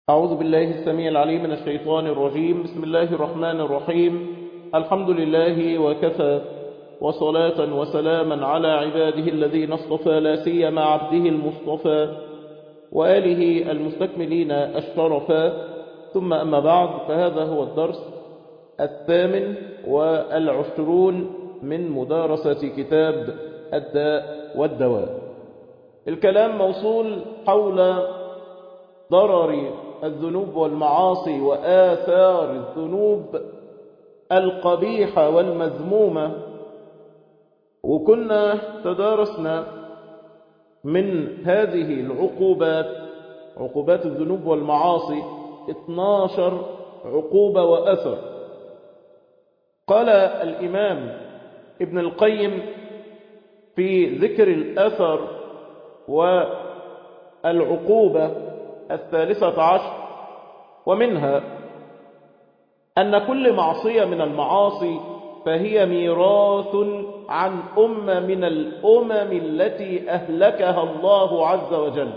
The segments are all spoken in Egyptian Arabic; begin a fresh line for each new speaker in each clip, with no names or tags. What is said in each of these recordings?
أعوذ بالله السميع العليم من الشيطان الرجيم بسم الله الرحمن الرحيم الحمد لله وكفى وصلاة وسلاما على عباده الذين اصطفى لا سيما عبده المصطفى وآله المستكملين الشرفا ثم أما بعد فهذا هو الدرس الثامن والعشرون من مدارسة كتاب الداء والدواء الكلام موصول حول ضرر الذنوب والمعاصي وآثار الذنوب القبيحة والمذمومة وكنا تدارسنا من هذه العقوبات عقوبات الذنوب والمعاصي 12 عقوبة وأثر قال الإمام ابن القيم في ذكر الأثر والعقوبة الثالثة عشر ومنها أن كل معصية من المعاصي فهي ميراث عن أمة من الأمم التي أهلكها الله عز وجل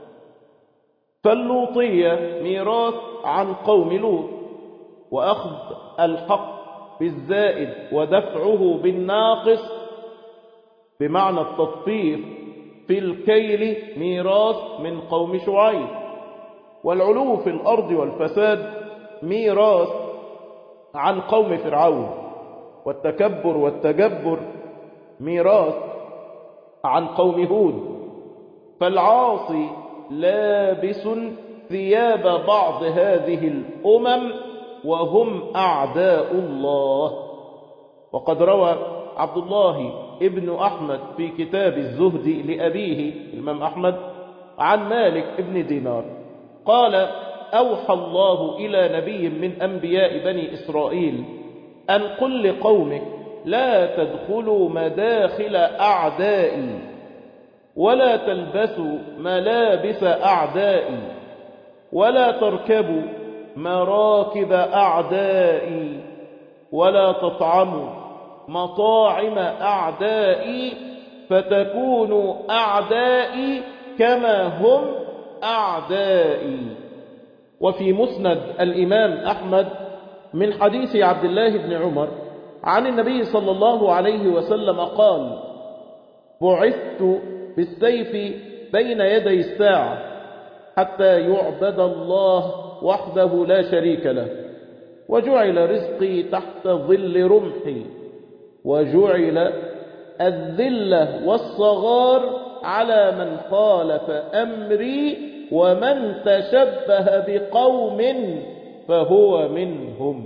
فاللوطية ميراث عن قوم لوط وأخذ الحق بالزائد ودفعه بالناقص بمعنى التطفيف في الكيل ميراث من قوم شعيب والعلو في الأرض والفساد ميراث عن قوم فرعون والتكبر والتجبر ميراث عن قوم هود فالعاصي لابس ثياب بعض هذه الأمم وهم أعداء الله وقد روى عبد الله ابن أحمد في كتاب الزهد لأبيه الإمام أحمد عن مالك ابن دينار قال أوحى الله إلى نبي من أنبياء بني إسرائيل أن قل لقومك لا تدخلوا مداخل أعدائي ولا تلبسوا ملابس أعدائي ولا تركبوا مراكب أعدائي ولا تطعموا مطاعم أعدائي فتكونوا أعدائي كما هم أعدائي وفي مسند الإمام أحمد من حديث عبد الله بن عمر عن النبي صلى الله عليه وسلم قال بعثت بالسيف بين يدي الساعة حتى يعبد الله وحده لا شريك له وجعل رزقي تحت ظل رمحي وجعل الذلة والصغار على من خالف أمري ومن تشبه بقوم فهو منهم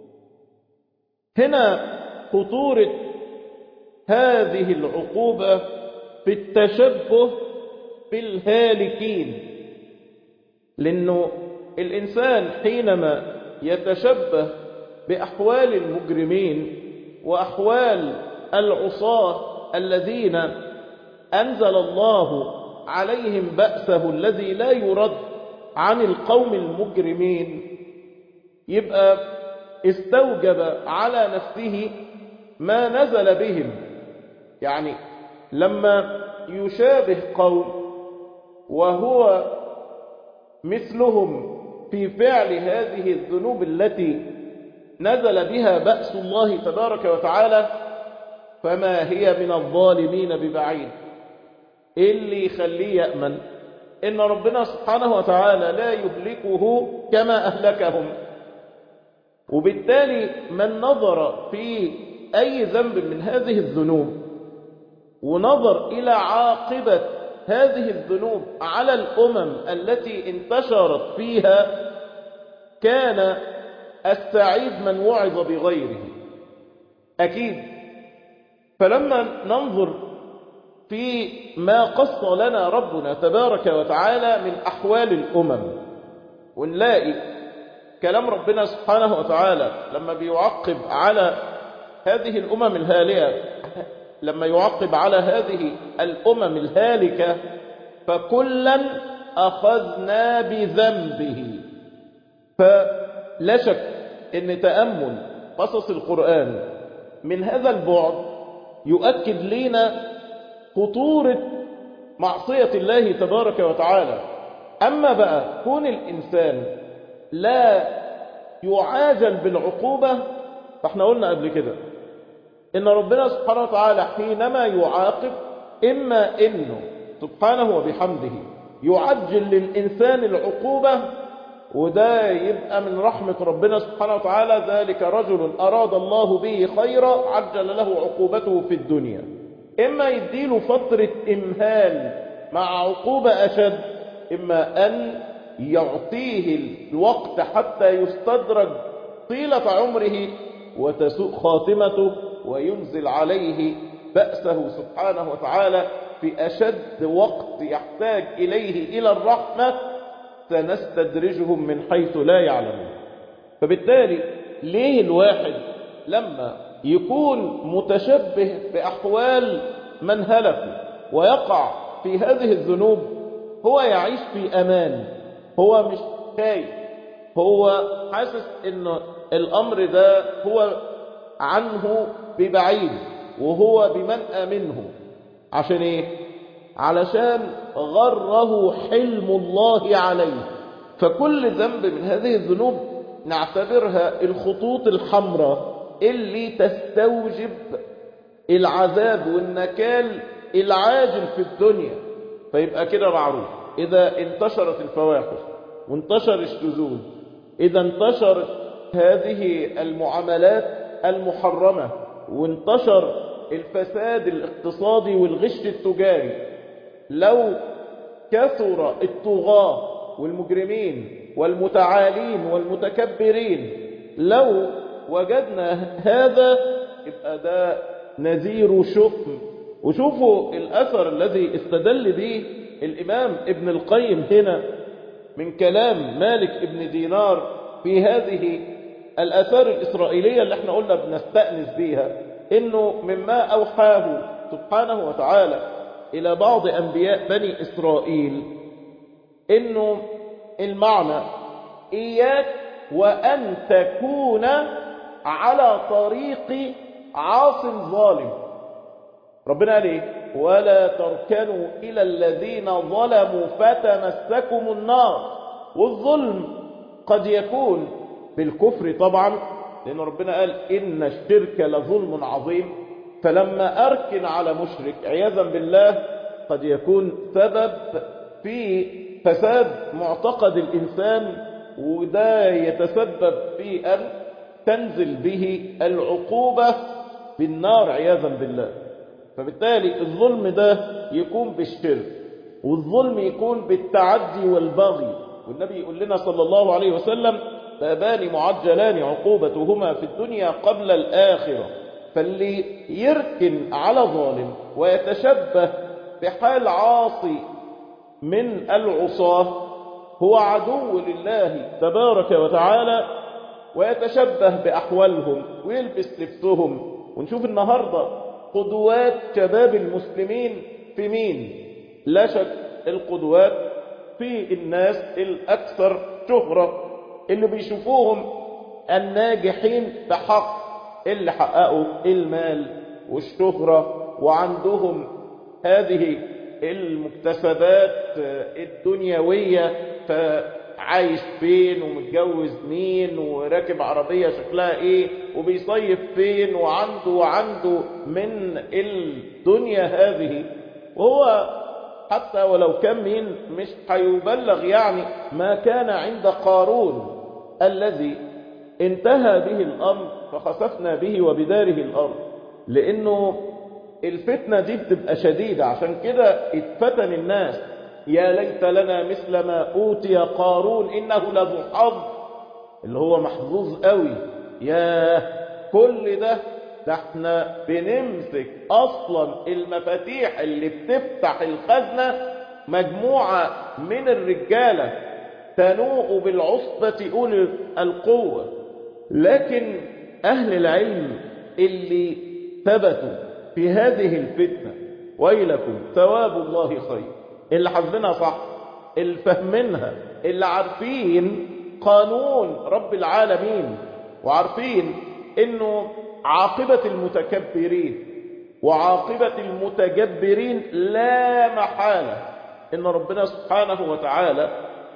هنا خطورة هذه العقوبة في التشبه بالهالكين لأنه الإنسان حينما يتشبه بأحوال المجرمين وأحوال العصاة الذين أنزل الله عليهم بأسه الذي لا يرد عن القوم المجرمين يبقى استوجب على نفسه ما نزل بهم يعني لما يشابه قوم وهو مثلهم في فعل هذه الذنوب التي نزل بها بأس الله تبارك وتعالى فما هي من الظالمين ببعيد اللي يخليه يأمن إن ربنا سبحانه وتعالى لا يهلكه كما أهلكهم وبالتالي من نظر في أي ذنب من هذه الذنوب ونظر إلى عاقبة هذه الذنوب على الأمم التي انتشرت فيها كان السعيد من وعظ بغيره أكيد فلما ننظر في ما قص لنا ربنا تبارك وتعالى من أحوال الأمم ونلاقي كلام ربنا سبحانه وتعالى لما بيعقب على هذه الأمم الهالية لما يعقب على هذه الأمم الهالكة فكلا أخذنا بذنبه فلا شك أن تأمل قصص القرآن من هذا البعد يؤكد لنا خطورة معصية الله تبارك وتعالى أما بقى كون الإنسان لا يعاجل بالعقوبة فاحنا قلنا قبل كده إن ربنا سبحانه وتعالى حينما يعاقب إما إنه سبحانه وبحمده يعجل للإنسان العقوبة وده يبقى من رحمة ربنا سبحانه وتعالى ذلك رجل أراد الله به خيرا عجل له عقوبته في الدنيا إما يديله فترة إمهال مع عقوبة أشد إما أن يعطيه الوقت حتى يستدرج طيلة عمره وتسوء خاتمته وينزل عليه بأسه سبحانه وتعالى في أشد وقت يحتاج إليه إلى الرحمة سنستدرجهم من حيث لا يعلمون فبالتالي ليه الواحد لما يكون متشبه بأحوال من هلكوا ويقع في هذه الذنوب هو يعيش في أمان هو مش خايف هو حاسس ان الأمر ده هو عنه ببعيد وهو بمنأى منه عشان ايه علشان غره حلم الله عليه فكل ذنب من هذه الذنوب نعتبرها الخطوط الحمراء اللي تستوجب العذاب والنكال العاجل في الدنيا فيبقى كده معروف إذا انتشرت الفواحش وانتشر الشذوذ إذا انتشرت هذه المعاملات المحرمة وانتشر الفساد الاقتصادي والغش التجاري لو كثر الطغاة والمجرمين والمتعالين والمتكبرين لو وجدنا هذا يبقى ده نذير شؤم وشوفوا الأثر الذي استدل به الإمام ابن القيم هنا من كلام مالك ابن دينار في هذه الآثار الإسرائيلية اللي احنا قلنا بنستأنس بيها إنه مما أوحاه سبحانه وتعالى إلى بعض أنبياء بني إسرائيل إنه المعنى إياك وأن تكون على طريق عاص ظالم ربنا قال ايه ولا تركنوا الى الذين ظلموا فتمسكم النار والظلم قد يكون بالكفر طبعا لان ربنا قال ان الشرك لظلم عظيم فلما اركن على مشرك عياذا بالله قد يكون سبب في فساد معتقد الانسان وده يتسبب في ان تنزل به العقوبه بالنار عياذا بالله فبالتالي الظلم ده يكون بالشرك والظلم يكون بالتعدي والبغي والنبي يقول لنا صلى الله عليه وسلم بابان معجلان عقوبتهما في الدنيا قبل الآخرة فاللي يركن على ظالم ويتشبه بحال عاصي من العصاة هو عدو لله تبارك وتعالى ويتشبه بأحوالهم ويلبس لبسهم ونشوف النهاردة قدوات شباب المسلمين في مين لا شك القدوات في الناس الأكثر شهرة اللي بيشوفوهم الناجحين بحق اللي حققوا المال والشهرة وعندهم هذه المكتسبات الدنيوية فعايش فين ومتجوز مين وراكب عربية شكلها ايه وبيصيف فين وعنده وعنده من الدنيا هذه وهو حتى ولو كان مين مش هيبلغ يعني ما كان عند قارون الذي انتهى به الأمر فخسفنا به وبداره الأرض لأنه الفتنة دي بتبقى شديدة عشان كده اتفتن الناس يا ليت لنا مثل ما أوتي قارون إنه لذو حظ اللي هو محظوظ قوي يا كل ده ده احنا بنمسك اصلا المفاتيح اللي بتفتح الخزنة مجموعة من الرجالة تنوء بالعصبة أولي القوة لكن أهل العلم اللي ثبتوا في هذه الفتنة ويلكم ثواب الله خير اللي حافظينها صح اللي فاهمينها اللي عارفين قانون رب العالمين وعارفين انه عاقبة المتكبرين وعاقبة المتجبرين لا محالة ان ربنا سبحانه وتعالى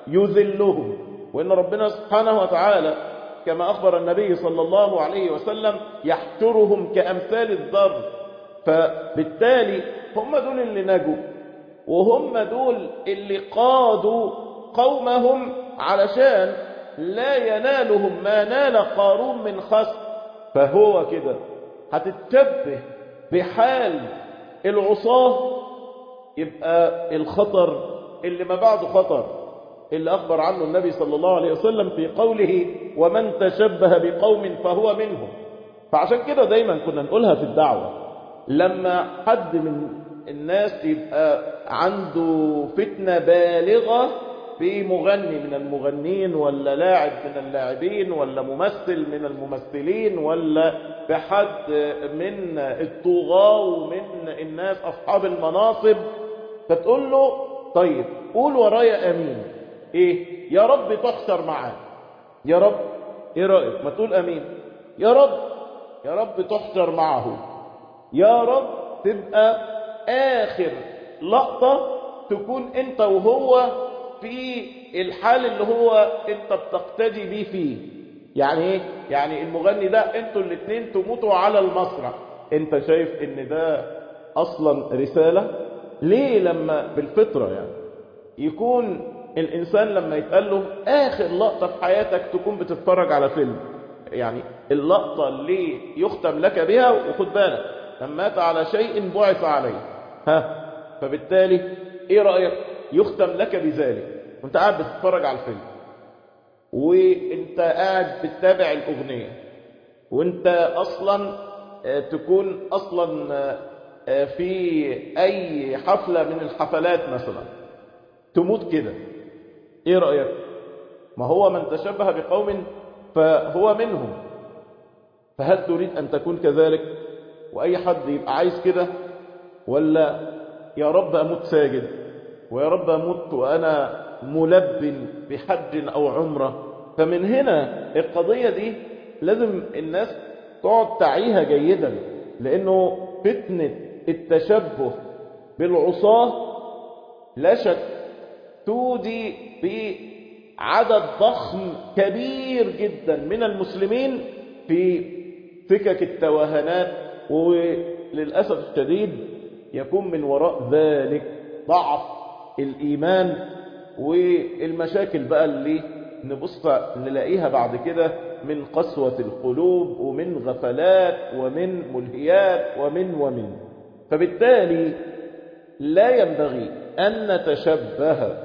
يذلهم وإن ربنا سبحانه وتعالى كما أخبر النبي صلى الله عليه وسلم يحشرهم كأمثال الذر فبالتالي هم دول اللي نجوا وهم دول اللي قادوا قومهم علشان لا ينالهم ما نال قارون من خسر فهو كده هتتشبه بحال العصاه يبقى الخطر اللي ما بعده خطر اللي أخبر عنه النبي صلى الله عليه وسلم في قوله ومن تشبه بقوم فهو منهم فعشان كده دايما كنا نقولها في الدعوة لما حد من الناس يبقى عنده فتنة بالغة في مغني من المغنين ولا لاعب من اللاعبين ولا ممثل من الممثلين ولا بحد من الطغاة ومن الناس أصحاب المناصب فتقول له طيب قول ورايا أمين إيه يا رب تحشر معاه يا رب إيه رأيك ما تقول أمين يا رب يا رب تحشر معه يا رب تبقى آخر لقطة تكون أنت وهو في الحال اللي هو أنت بتقتدي بيه فيه يعني ايه يعني المغني ده انتوا الاثنين تموتوا على المسرح انت شايف ان ده اصلا رسالة ليه لما بالفطرة يعني يكون الانسان لما يتقال له اخر لقطة في حياتك تكون بتتفرج على فيلم يعني اللقطة اللي يختم لك بها وخد بالك من مات على شيء بعث عليه ها فبالتالي ايه رأيك يختم لك بذلك وانت قاعد بتتفرج على الفيلم وانت قاعد بتتابع الاغنية وانت اصلا تكون اصلا في اي حفلة من الحفلات مثلا تموت كده ايه رأيك ما هو من تشبه بقوم فهو منهم فهل تريد ان تكون كذلك واي حد يبقى عايز كده ولا يا رب اموت ساجد ويا رب اموت وانا ملب بحج او عمره فمن هنا القضية دي لازم الناس تقعد تعيها جيدا لانه فتنة التشبه بالعصاة لا شك تودي بعدد ضخم كبير جدا من المسلمين في سكك التوهانات وللأسف الشديد يكون من وراء ذلك ضعف الإيمان والمشاكل بقى اللي نبص نلاقيها بعد كده من قسوة القلوب ومن غفلات ومن ملهيات ومن ومن فبالتالي لا ينبغي أن نتشبه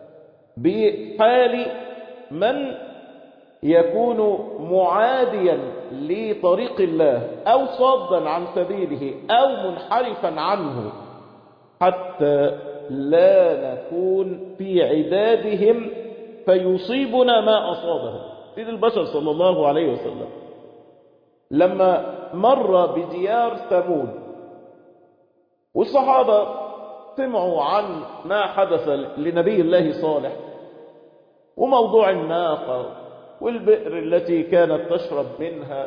بحال من يكون معاديا لطريق الله أو صادا عن سبيله أو منحرفا عنه حتى لا نكون في عدادهم فيصيبنا ما أصابهم سيد البشر صلى الله عليه وسلم لما مر بديار ثمود والصحابة سمعوا عن ما حدث لنبي الله صالح وموضوع الناقة والبئر التي كانت تشرب منها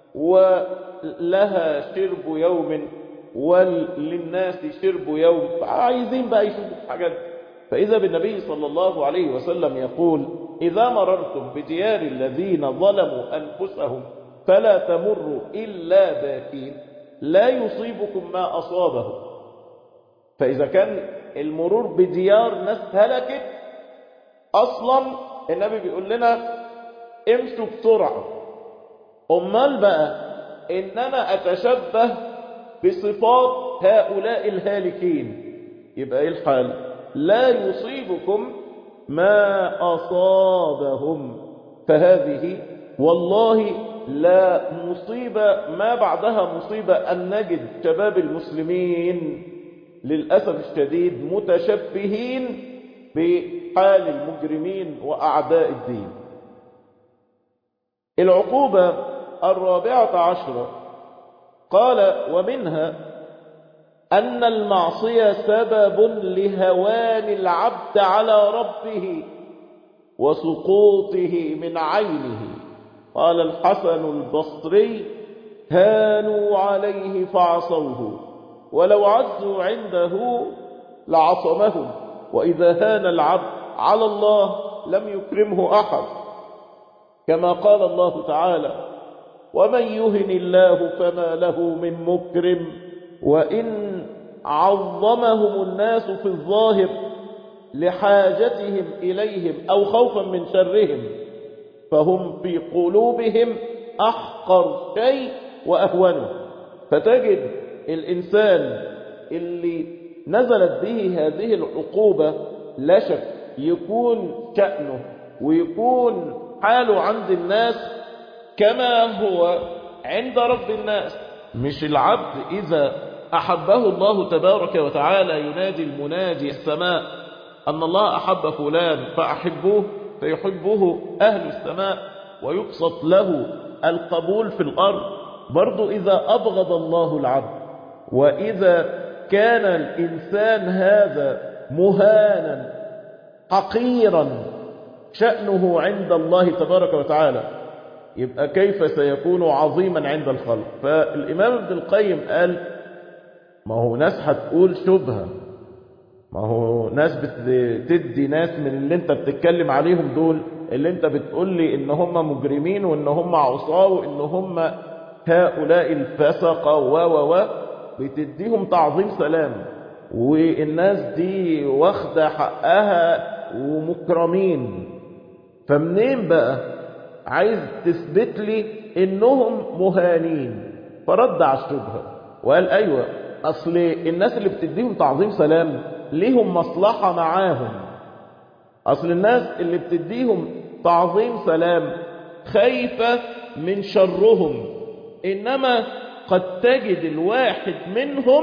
ولها شرب يوم وللناس شرب يوم عايزين بقى يشوفوا الحاجات فإذا بالنبي صلى الله عليه وسلم يقول إذا مررتم بديار الذين ظلموا أنفسهم فلا تمروا إلا باكين لا يصيبكم ما أصابهم فإذا كان المرور بديار ناس هلكت أصلا النبي بيقول لنا امشوا بسرعة أمال بقى إن أنا أتشبه بصفات هؤلاء الهالكين يبقى إيه الحال لا يصيبكم ما أصابهم فهذه والله لا مصيبة ما بعدها مصيبة أن نجد شباب المسلمين للأسف الشديد متشبهين بحال المجرمين وأعداء الدين العقوبة الرابعة عشرة قال ومنها أن المعصية سبب لهوان العبد على ربه وسقوطه من عينه قال الحسن البصري هانوا عليه فعصوه ولو عزوا عنده لعصمهم وإذا هان العبد على الله لم يكرمه أحد كما قال الله تعالى ومن يهن الله فما له من مكرم وإن عظمهم الناس في الظاهر لحاجتهم إليهم أو خوفا من شرهم فهم في قلوبهم أحقر شيء وأهونه فتجد الإنسان اللي نزلت به هذه العقوبة لا شك يكون شأنه ويكون حاله عند الناس كما هو عند رب الناس مش العبد إذا أحبه الله تبارك وتعالى ينادي المنادي السماء أن الله أحب فلان فأحبوه فيحبه أهل السماء ويبسط له القبول في الأرض برضو إذا أبغض الله العبد وإذا كان الإنسان هذا مهانا حقيرا شأنه عند الله تبارك وتعالى يبقى كيف سيكون عظيما عند الخلق فالإمام ابن القيم قال ما هو ناس هتقول شبهة ما هو ناس بتدي ناس من اللي انت بتتكلم عليهم دول اللي انت بتقول لي ان هم مجرمين وان هم عصاه وان هم هؤلاء الفسقة و و و بتديهم تعظيم سلام والناس دي واخدة حقها ومكرمين فمنين بقى عايز تثبت لي انهم مهانين فرد على الشبهة وقال ايوه اصل الناس اللي بتديهم تعظيم سلام ليهم مصلحة معاهم اصل الناس اللي بتديهم تعظيم سلام خايفة من شرهم انما قد تجد الواحد منهم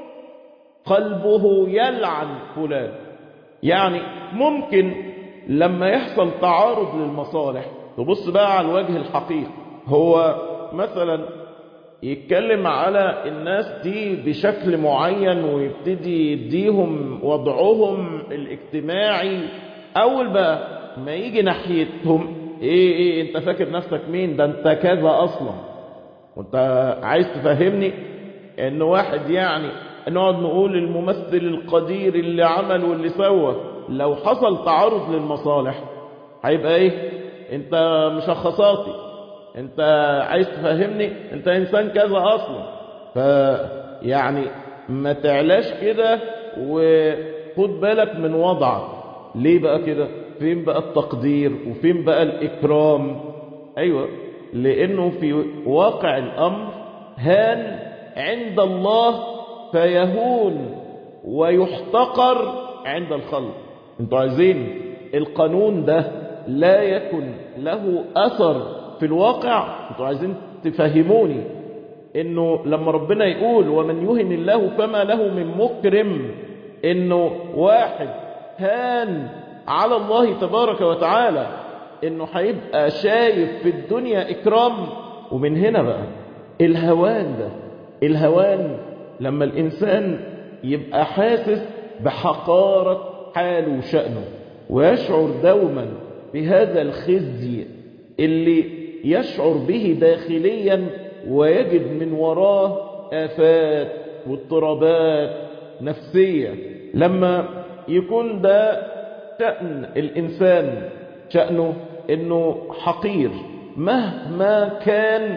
قلبه يلعن فلان يعني ممكن لما يحصل تعارض للمصالح تبص بقى على الوجه الحقيقي هو مثلا يتكلم على الناس دي بشكل معين ويبتدي يديهم وضعهم الاجتماعي اول بقى ما يجي ناحيتهم ايه ايه انت فاكر نفسك مين ده انت كذا اصلا وانت عايز تفهمني ان واحد يعني نقعد نقول الممثل القدير اللي عمل واللي سوى لو حصل تعارض للمصالح هيبقى ايه انت مشخصاتي انت عايز تفهمني انت انسان كذا اصلا فيعني ما تعلاش كده وخد بالك من وضعك ليه بقى كده فين بقى التقدير وفين بقى الاكرام ايوه لانه في واقع الامر هان عند الله فيهون ويحتقر عند الخلق انتوا عايزين القانون ده لا يكن له اثر في الواقع انتوا عايزين تفهموني انه لما ربنا يقول ومن يهن الله فما له من مكرم انه واحد هان على الله تبارك وتعالى انه هيبقى شايف في الدنيا اكرام ومن هنا بقى الهوان ده الهوان لما الانسان يبقى حاسس بحقارة حاله وشأنه ويشعر دوما بهذا الخزي اللي يشعر به داخليا ويجد من وراه آفات واضطرابات نفسية لما يكون ده شأن الإنسان شأنه إنه حقير مهما كان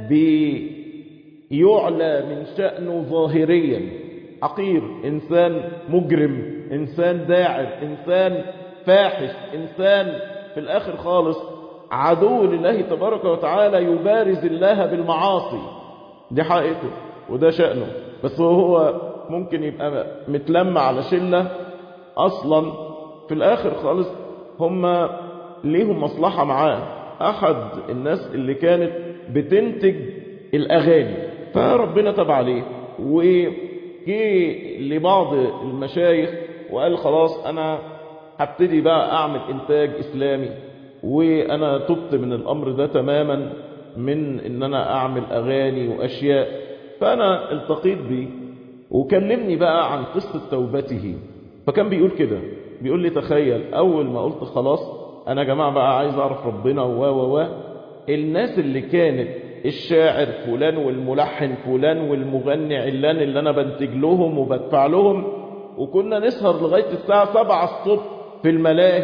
بيعلى من شأنه ظاهريا حقير إنسان مجرم إنسان داعر إنسان فاحش إنسان في الآخر خالص عدو لله تبارك وتعالى يبارز الله بالمعاصي دي حقيقته وده شأنه بس هو ممكن يبقى متلم على شلة أصلا في الآخر خالص هم ليهم مصلحة معاه أحد الناس اللي كانت بتنتج الأغاني فربنا تبع عليه وجي لبعض المشايخ وقال خلاص أنا هبتدي بقى أعمل إنتاج إسلامي وأنا تبت من الأمر ده تماما من إن أنا أعمل أغاني وأشياء فأنا التقيت بيه وكلمني بقى عن قصة توبته فكان بيقول كده بيقول لي تخيل أول ما قلت خلاص أنا يا جماعة بقى عايز أعرف ربنا و و و الناس اللي كانت الشاعر فلان والملحن فلان والمغني علان اللي أنا بنتج لهم وبدفع لهم وكنا نسهر لغاية الساعة 7 الصبح في الملاهي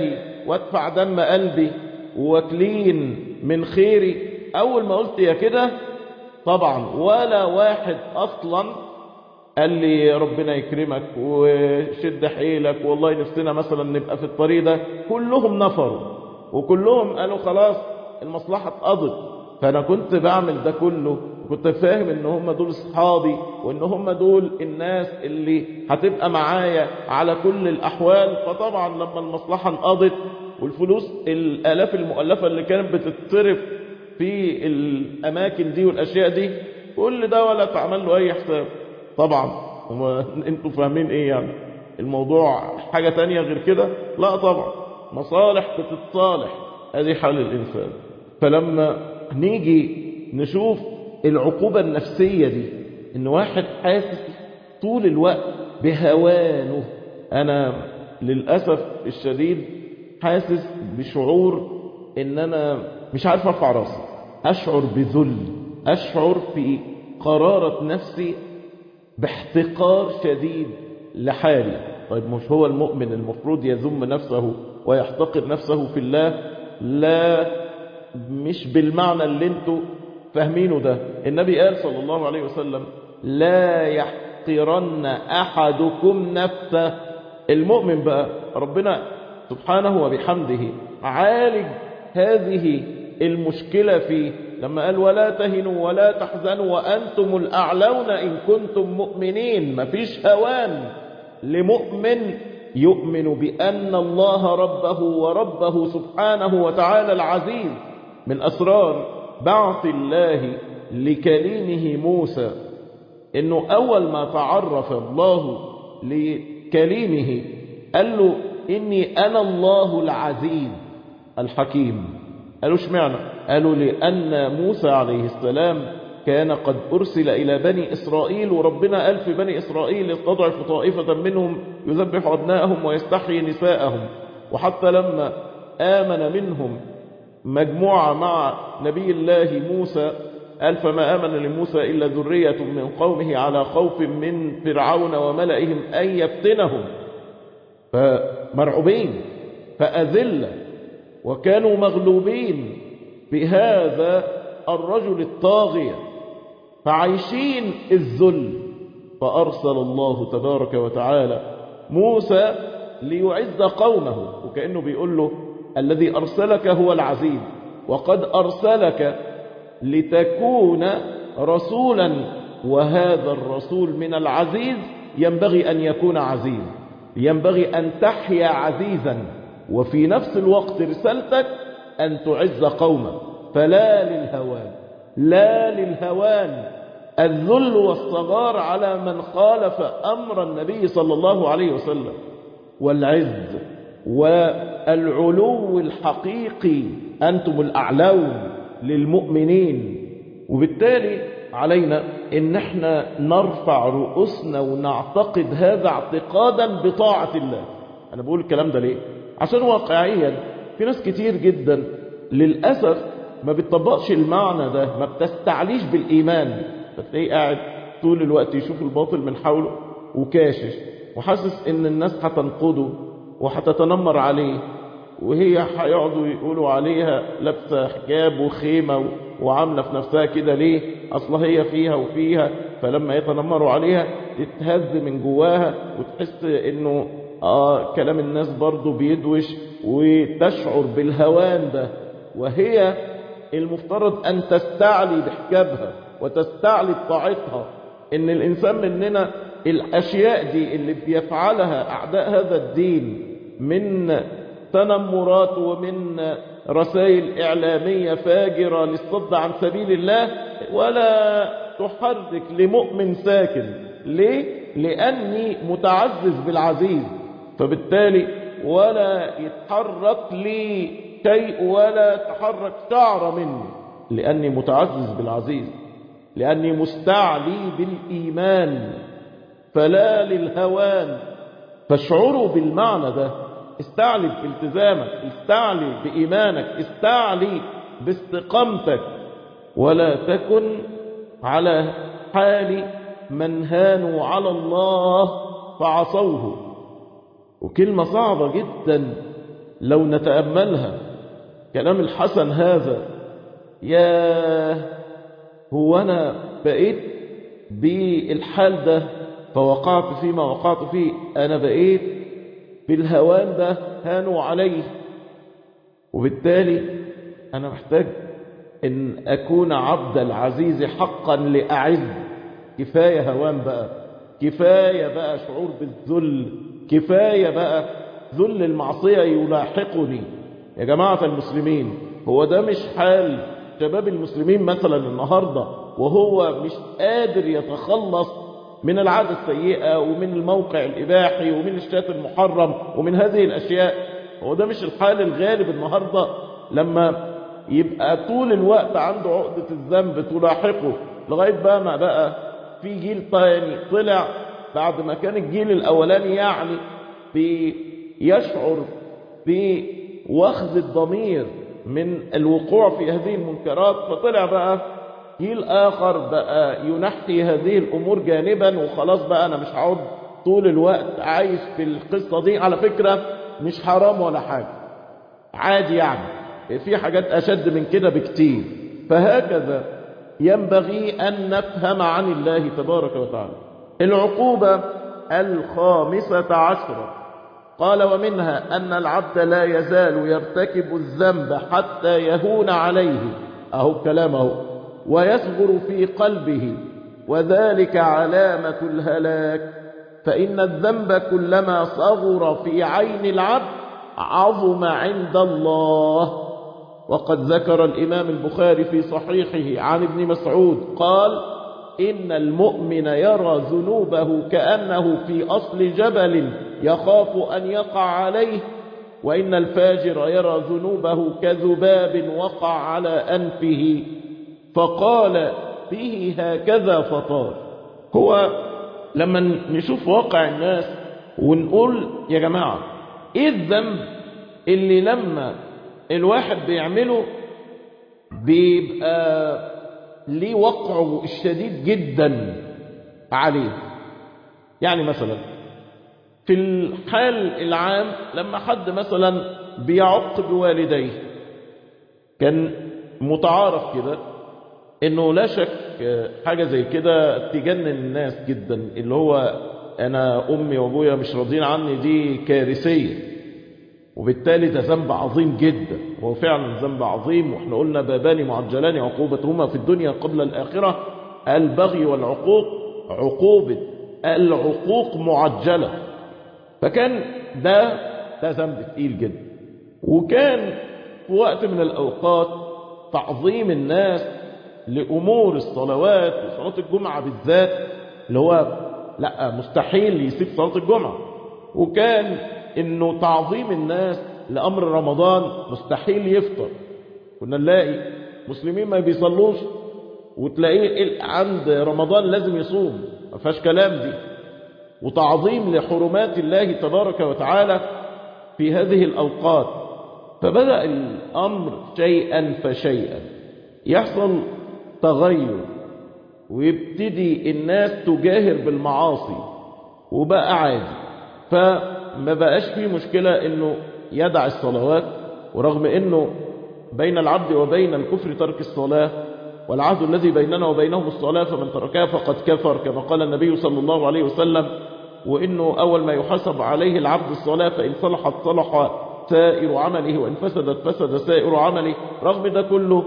وادفع دم قلبي واكلين من خيري اول ما قلت يا كده طبعا ولا واحد اصلا قال لي ربنا يكرمك وشد حيلك والله نفسنا مثلا نبقى في الطريق ده كلهم نفروا وكلهم قالوا خلاص المصلحة اتقضت فانا كنت بعمل ده كله كنت فاهم ان هم دول اصحابي وان هم دول الناس اللي هتبقى معايا على كل الاحوال فطبعا لما المصلحة انقضت والفلوس الالاف المؤلفة اللي كانت بتتصرف في الاماكن دي والاشياء دي كل ده ولا تعمل له اي حساب طبعا انتوا فاهمين ايه يعني الموضوع حاجة تانية غير كده لا طبعا مصالح بتتصالح هذه حال الانسان فلما نيجي نشوف العقوبة النفسية دي ان واحد حاسس طول الوقت بهوانه انا للأسف الشديد حاسس بشعور ان انا مش عارف ارفع راسي اشعر بذل اشعر في قرارة نفسي باحتقار شديد لحالي طيب مش هو المؤمن المفروض يذم نفسه ويحتقر نفسه في الله لا مش بالمعنى اللي انتوا فاهمينه ده النبي قال صلى الله عليه وسلم لا يحقرن أحدكم نفسه المؤمن بقى ربنا سبحانه وبحمده عالج هذه المشكلة فيه لما قال ولا تهنوا ولا تحزنوا وأنتم الأعلون إن كنتم مؤمنين مفيش هوان لمؤمن يؤمن بأن الله ربه وربه سبحانه وتعالى العزيز من أسرار بعث الله لكليمه موسى انه اول ما تعرف الله لكليمه قال له اني انا الله العزيز الحكيم قالوا اشمعنى قالوا لان موسى عليه السلام كان قد ارسل الى بني اسرائيل وربنا قال في بني اسرائيل يستضعف طائفه منهم يذبح ابناءهم ويستحيي نساءهم وحتى لما امن منهم مجموعة مع نبي الله موسى قال فما آمن لموسى إلا ذرية من قومه على خوف من فرعون وملئهم أن يفتنهم فمرعوبين فأذل وكانوا مغلوبين بهذا الرجل الطاغية فعايشين الذل فأرسل الله تبارك وتعالى موسى ليعز قومه وكأنه بيقول له الذي أرسلك هو العزيز وقد أرسلك لتكون رسولا وهذا الرسول من العزيز ينبغي أن يكون عزيز ينبغي أن تحيا عزيزا وفي نفس الوقت رسالتك أن تعز قوما فلا للهوان لا للهوان الذل والصغار على من خالف أمر النبي صلى الله عليه وسلم والعز والعلو الحقيقي أنتم الأعلون للمؤمنين وبالتالي علينا ان احنا نرفع رؤوسنا ونعتقد هذا اعتقادا بطاعة الله انا بقول الكلام ده ليه عشان واقعيا في ناس كتير جدا للأسف ما بتطبقش المعنى ده ما بتستعليش بالإيمان فتلاقيه قاعد طول الوقت يشوف الباطل من حوله وكاشش وحاسس ان الناس هتنقده وهتتنمر عليه وهي هيقعدوا يقولوا عليها لابسه حجاب وخيمه وعامله في نفسها كده ليه اصل هي فيها وفيها فلما يتنمروا عليها تتهز من جواها وتحس انه اه كلام الناس برضو بيدوش وتشعر بالهوان ده وهي المفترض ان تستعلي بحجابها وتستعلي بطاعتها ان الانسان مننا الاشياء دي اللي بيفعلها اعداء هذا الدين من تنمرات ومن رسائل إعلامية فاجرة للصد عن سبيل الله ولا تحرك لمؤمن ساكن ليه؟ لأني متعزز بالعزيز فبالتالي ولا يتحرك لي شيء ولا تحرك شعر مني لأني متعزز بالعزيز لأني مستعلي بالإيمان فلا للهوان فاشعروا بالمعنى ده استعلي بالتزامك استعلي بإيمانك استعلي باستقامتك ولا تكن على حال من هانوا على الله فعصوه وكلمة صعبة جدا لو نتأملها كلام الحسن هذا يا هو أنا بقيت بالحال ده فوقعت فيما وقعت فيه أنا بقيت بالهوان ده هانوا عليه وبالتالي أنا محتاج أن أكون عبد العزيز حقا لأعز كفاية هوان بقى كفاية بقى شعور بالذل كفاية بقى ذل المعصية يلاحقني يا جماعة المسلمين هو ده مش حال شباب المسلمين مثلا النهاردة وهو مش قادر يتخلص من العادة السيئة ومن الموقع الإباحي ومن الشات المحرم ومن هذه الأشياء هو ده مش الحال الغالب النهاردة لما يبقى طول الوقت عنده عقدة الذنب تلاحقه لغاية بقى ما بقى في جيل تاني طلع بعد ما كان الجيل الأولاني يعني بيشعر بوخز الضمير من الوقوع في هذه المنكرات فطلع بقى جيل آخر بقى ينحي هذه الأمور جانبا وخلاص بقى أنا مش هقعد طول الوقت عايش في القصة دي على فكرة مش حرام ولا حاجة عادي يعني في حاجات أشد من كده بكتير فهكذا ينبغي أن نفهم عن الله تبارك وتعالى العقوبة الخامسة عشرة قال ومنها أن العبد لا يزال يرتكب الذنب حتى يهون عليه أهو كلامه ويصغر في قلبه وذلك علامة الهلاك فإن الذنب كلما صغر في عين العبد عظم عند الله وقد ذكر الإمام البخاري في صحيحه عن ابن مسعود قال إن المؤمن يرى ذنوبه كأنه في أصل جبل يخاف أن يقع عليه وإن الفاجر يرى ذنوبه كذباب وقع على أنفه فقال به هكذا فطار هو لما نشوف واقع الناس ونقول يا جماعة ايه الذنب اللي لما الواحد بيعمله بيبقى ليه وقعه الشديد جدا عليه يعني مثلا في الحال العام لما حد مثلا بيعق بوالديه كان متعارف كده انه لا شك حاجة زي كده تجنن الناس جدا اللي هو انا امي وابويا مش راضيين عني دي كارثية وبالتالي ده ذنب عظيم جدا هو فعلا ذنب عظيم واحنا قلنا بابان معجلان عقوبتهما في الدنيا قبل الآخرة البغي والعقوق عقوبة العقوق معجلة فكان ده ده ذنب تقيل جدا وكان في وقت من الأوقات تعظيم الناس لأمور الصلوات وصلاة الجمعة بالذات اللي هو لا مستحيل يسيب صلاة الجمعة وكان انه تعظيم الناس لأمر رمضان مستحيل يفطر كنا نلاقي مسلمين ما بيصلوش وتلاقيه عند رمضان لازم يصوم ما فيهاش كلام دي وتعظيم لحرمات الله تبارك وتعالى في هذه الأوقات فبدأ الأمر شيئا فشيئا يحصل تغير ويبتدي الناس تجاهر بالمعاصي وبقى عادي فما بقاش فيه مشكلة انه يدع الصلوات ورغم انه بين العبد وبين الكفر ترك الصلاة والعهد الذي بيننا وبينهم الصلاة فمن تركها فقد كفر كما قال النبي صلى الله عليه وسلم وإنه أول ما يحسب عليه العبد الصلاة فإن صلحت صلح سائر عمله وإن فسدت فسد سائر عمله رغم ده كله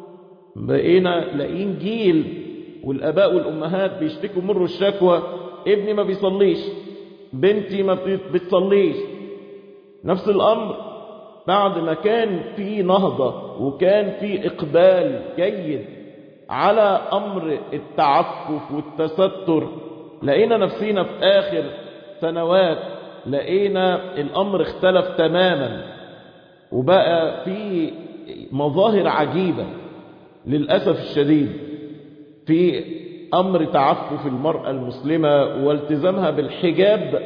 بقينا لاقيين جيل والآباء والأمهات بيشتكوا مروا الشكوى ابني ما بيصليش بنتي ما بتصليش نفس الأمر بعد ما كان في نهضة وكان في إقبال جيد على أمر التعفف والتستر لقينا نفسينا في آخر سنوات لقينا الأمر اختلف تماما وبقى في مظاهر عجيبة للأسف الشديد في أمر تعفف المرأة المسلمة والتزامها بالحجاب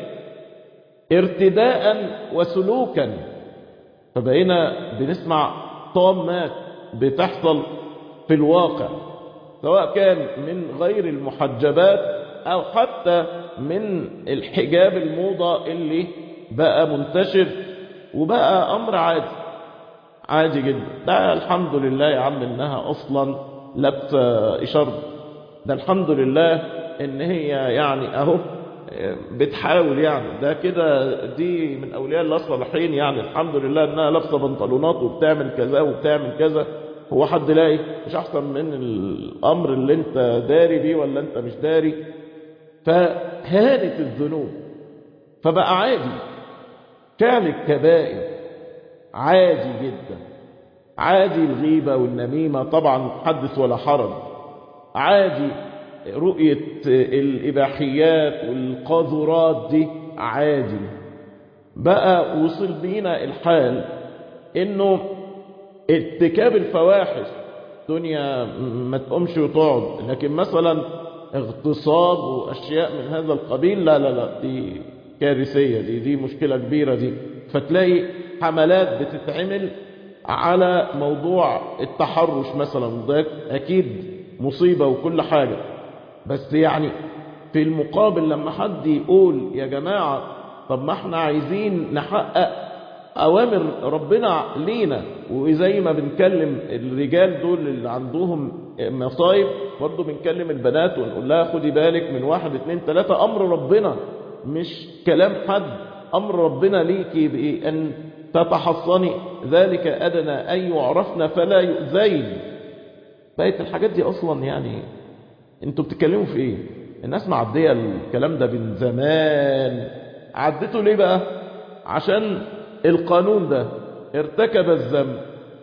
ارتداء وسلوكا فبقينا بنسمع طامات بتحصل في الواقع سواء كان من غير المحجبات أو حتى من الحجاب الموضة اللي بقى منتشر وبقى أمر عادي عادي جدا ده الحمد لله يا عم إنها أصلا لابسة إشارة ده الحمد لله إن هي يعني أهو بتحاول يعني ده كده دي من أولياء الله الصالحين يعني الحمد لله إنها لابسة بنطلونات وبتعمل كذا وبتعمل كذا هو حد لاقي مش أحسن من الأمر اللي أنت داري بيه ولا أنت مش داري فهانت الذنوب فبقى عادي فعل الكبائر عادي جدا عادي الغيبة والنميمة طبعا حدث ولا حرج عادي رؤية الإباحيات والقاذورات دي عادي بقى وصل بينا الحال انه ارتكاب الفواحش دنيا ما تقومش وتقعد لكن مثلا اغتصاب واشياء من هذا القبيل لا لا لا دي كارثية دي دي مشكلة كبيرة دي فتلاقي حملات بتتعمل على موضوع التحرش مثلا ده اكيد مصيبة وكل حاجة بس يعني في المقابل لما حد يقول يا جماعة طب ما احنا عايزين نحقق أوامر ربنا لينا وزي ما بنكلم الرجال دول اللي عندهم مصايب برضه بنكلم البنات ونقول لها خدي بالك من واحد اتنين تلاتة أمر ربنا مش كلام حد أمر ربنا ليكي بأن تتحصني ذلك أدنى أن يعرفن فلا يؤذين بقت الحاجات دي أصلا يعني انتوا بتتكلموا في ايه الناس معدية الكلام ده من زمان عدته ليه بقى عشان القانون ده ارتكب الذنب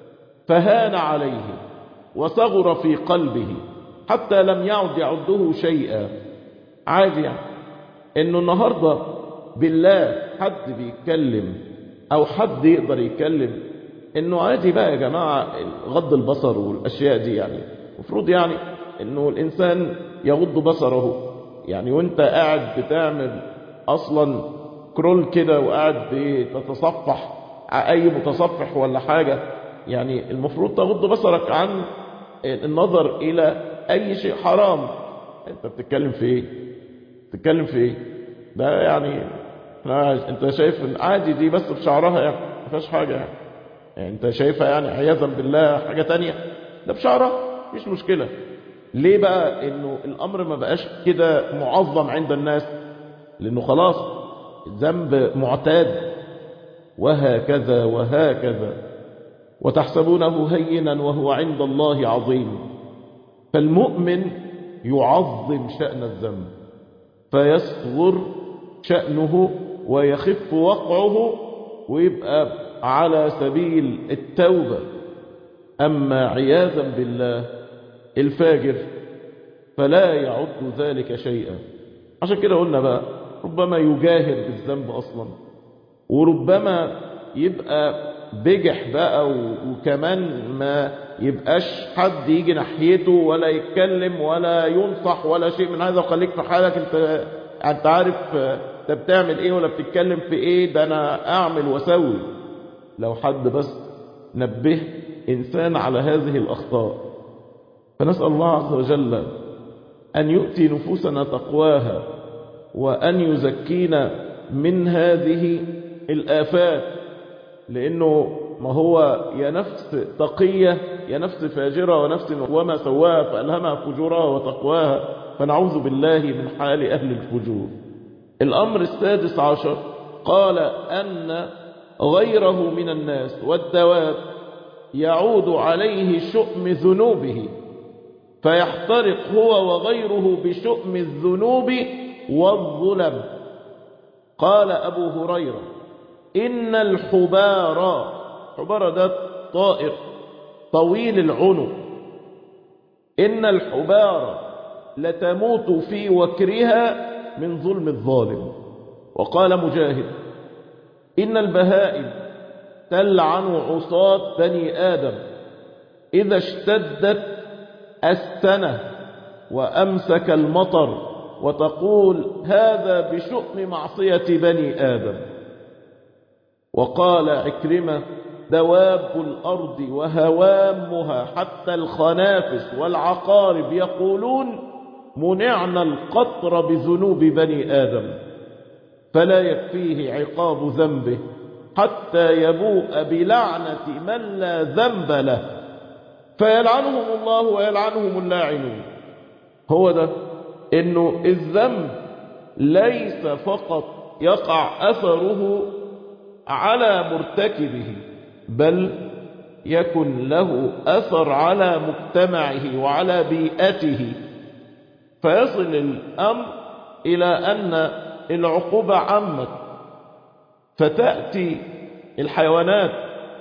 فهان عليه وصغر في قلبه حتى لم يعد يعده شيئا عادي يعني انه النهاردة بالله حد بيتكلم او حد يقدر يتكلم انه عادي بقى يا جماعة غض البصر والاشياء دي يعني المفروض يعني انه الانسان يغض بصره يعني وانت قاعد بتعمل اصلا كرول كده وقاعد بتتصفح اي متصفح ولا حاجة يعني المفروض تغض بصرك عن النظر الى اي شيء حرام انت بتتكلم في ايه بتتكلم في ايه ده يعني انت شايف عادي دي بس بشعرها يعني ما فيهاش حاجة يعني. يعني انت شايفها يعني عياذا بالله حاجة تانية ده بشعرها مش مشكلة ليه بقى انه الامر ما بقاش كده معظم عند الناس لانه خلاص ذنب معتاد وهكذا وهكذا وتحسبونه هينا وهو عند الله عظيم فالمؤمن يعظم شأن الذنب فيصغر شأنه ويخف وقعه ويبقى على سبيل التوبة أما عياذا بالله الفاجر فلا يعد ذلك شيئا عشان كده قلنا بقى ربما يجاهر بالذنب أصلا وربما يبقى بجح بقى وكمان ما يبقاش حد يجي ناحيته ولا يتكلم ولا ينصح ولا شيء من هذا وخليك في حالك انت انت عارف انت بتعمل ايه ولا بتتكلم في ايه ده انا اعمل واسوي لو حد بس نبه انسان على هذه الاخطاء فنسال الله عز وجل ان يؤتي نفوسنا تقواها وان يزكينا من هذه الافات لانه ما هو يا نفس تقية يا نفس فاجرة ونفس وما سواها فألهمها فجورها وتقواها فنعوذ بالله من حال أهل الفجور الأمر السادس عشر قال أن غيره من الناس والدواب يعود عليه شؤم ذنوبه فيحترق هو وغيره بشؤم الذنوب والظلم قال أبو هريرة إن الحبار حبار ده طائر طويل العنق إن الحبار لتموت في وكرها من ظلم الظالم وقال مجاهد إن البهائم تلعن عصاة بني آدم إذا اشتدت السنة وأمسك المطر وتقول هذا بشؤم معصية بني آدم وقال عكرمة دواب الأرض وهوامها حتى الخنافس والعقارب يقولون منعنا القطر بذنوب بني آدم فلا يكفيه عقاب ذنبه حتى يبوء بلعنة من لا ذنب له فيلعنهم الله ويلعنهم اللاعنون هو ده انه الذنب ليس فقط يقع اثره على مرتكبه بل يكن له اثر على مجتمعه وعلى بيئته فيصل الامر الى ان العقوبه عمت فتاتي الحيوانات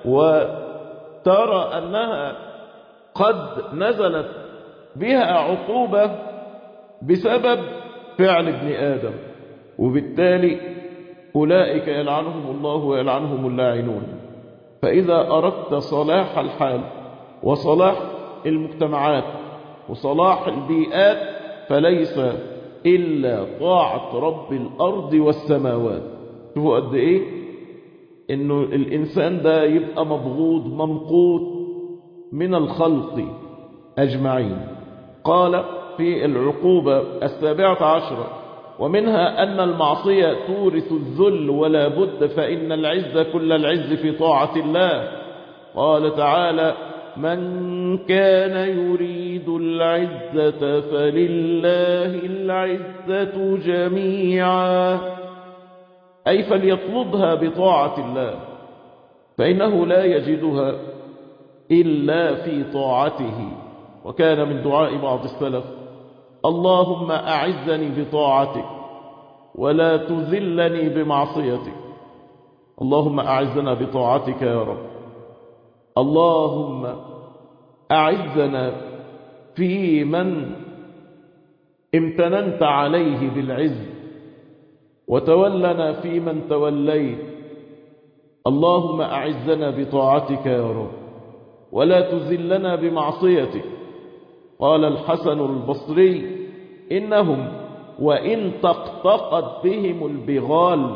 وترى انها قد نزلت بها عقوبة بسبب فعل ابن آدم وبالتالي أولئك يلعنهم الله ويلعنهم اللاعنون فإذا أردت صلاح الحال وصلاح المجتمعات وصلاح البيئات فليس إلا طاعة رب الأرض والسماوات شوفوا قد إيه إنه الإنسان ده يبقى مبغوض ممقوت من الخلق أجمعين قال في العقوبة السابعة عشرة ومنها أن المعصية تورث الذل ولا بد فإن العز كل العز في طاعة الله قال تعالى من كان يريد العزة فلله العزة جميعا أي فليطلبها بطاعة الله فإنه لا يجدها إلا في طاعته وكان من دعاء بعض السلف اللهم أعزني بطاعتك ولا تذلني بمعصيتك اللهم أعزنا بطاعتك يا رب اللهم أعزنا في من امتننت عليه بالعز وتولنا في من توليت اللهم أعزنا بطاعتك يا رب ولا تذلنا بمعصيتك قال الحسن البصري إنهم وإن تقطقت بهم البغال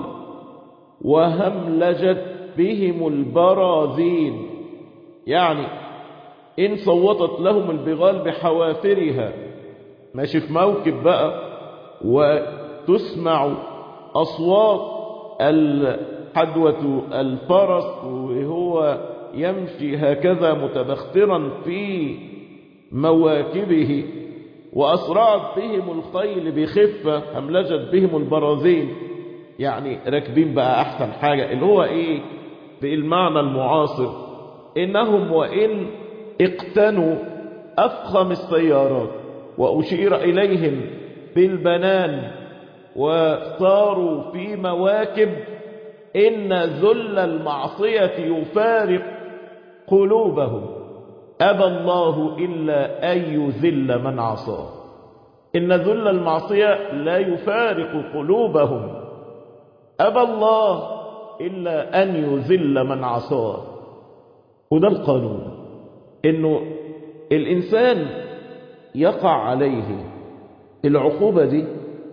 وهملجت بهم البراذين يعني إن صوتت لهم البغال بحوافرها ماشي في موكب بقى وتسمع أصوات الحدوة الفرس وهو يمشي هكذا متبخترا في مواكبه وأسرعت بهم الخيل بخفة هملجت بهم البراذين يعني راكبين بقى أحسن حاجة اللي هو إيه بالمعنى المعاصر إنهم وإن اقتنوا أفخم السيارات وأشير إليهم بالبنان وصاروا في مواكب إن ذل المعصية يفارق قلوبهم أبى الله إلا أن يذل من عصاه إن ذل المعصية لا يفارق قلوبهم أبى الله إلا أن يذل من عصاه وده القانون إنه الإنسان يقع عليه العقوبة دي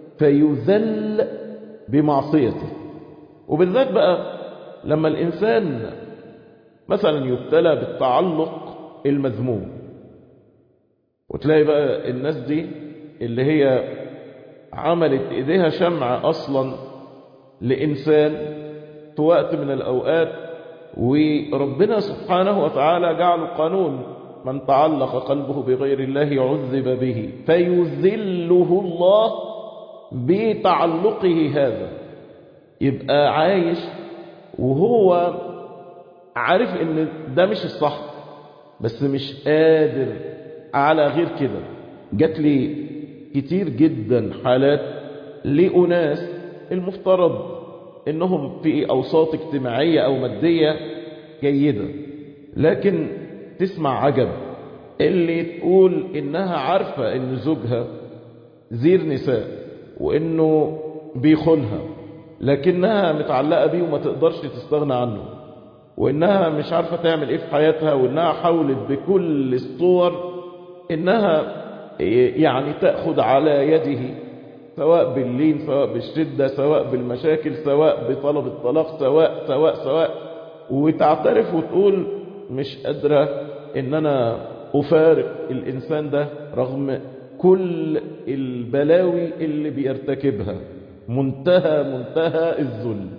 فيذل بمعصيته وبالذات بقى لما الإنسان مثلا يبتلى بالتعلق المذموم وتلاقي بقى الناس دي اللي هي عملت ايديها شمع اصلا لانسان في وقت من الاوقات وربنا سبحانه وتعالى جعل قانون من تعلق قلبه بغير الله عذب به فيذله الله بتعلقه هذا يبقى عايش وهو عارف ان ده مش الصح بس مش قادر على غير كده جات لي كتير جدا حالات لأناس المفترض انهم في اوساط اجتماعية او مادية جيدة لكن تسمع عجب اللي تقول انها عارفة ان زوجها زير نساء وانه بيخونها لكنها متعلقة بيه وما تقدرش تستغنى عنه وانها مش عارفة تعمل ايه في حياتها وانها حاولت بكل الصور انها يعني تأخذ على يده سواء باللين سواء بالشدة سواء بالمشاكل سواء بطلب الطلاق سواء سواء سواء وتعترف وتقول مش قادرة ان انا افارق الانسان ده رغم كل البلاوي اللي بيرتكبها منتهى منتهى الذل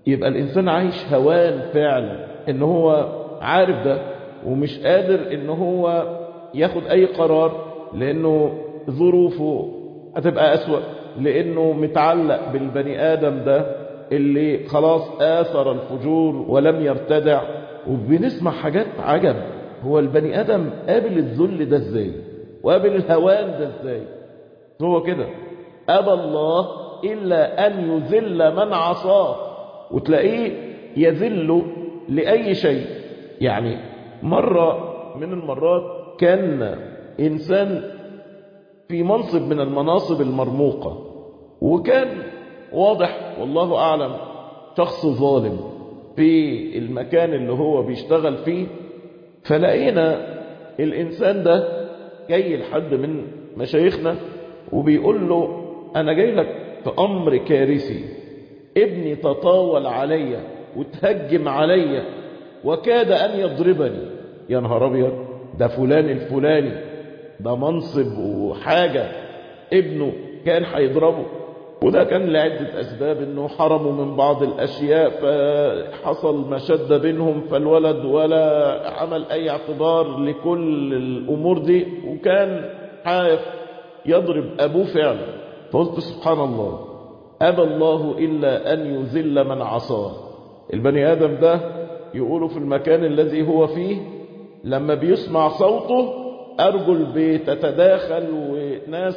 يبقى الإنسان عايش هوان فعلا إن هو عارف ده ومش قادر إن هو ياخد أي قرار لأنه ظروفه هتبقى أسوأ لأنه متعلق بالبني آدم ده اللي خلاص آثر الفجور ولم يرتدع وبنسمع حاجات عجب هو البني آدم قابل الذل ده ازاي وقابل الهوان ده ازاي هو كده أبى الله إلا أن يذل من عصاه وتلاقيه يذل لأي شيء يعني مرة من المرات كان إنسان في منصب من المناصب المرموقة وكان واضح والله أعلم شخص ظالم في المكان اللي هو بيشتغل فيه فلقينا الإنسان ده جاي لحد من مشايخنا وبيقول له أنا جاي لك في أمر كارثي ابني تطاول عليا وتهجم عليا وكاد أن يضربني يا نهار أبيض ده فلان الفلاني ده منصب وحاجة ابنه كان هيضربه وده كان لعدة أسباب أنه حرموا من بعض الأشياء فحصل مشدة بينهم فالولد ولا عمل أي اعتبار لكل الأمور دي وكان حاف يضرب أبوه فعلا فقلت سبحان الله أبى الله إلا أن يذل من عصاه البني آدم ده يقولوا في المكان الذي هو فيه لما بيسمع صوته أرجل بتتداخل وناس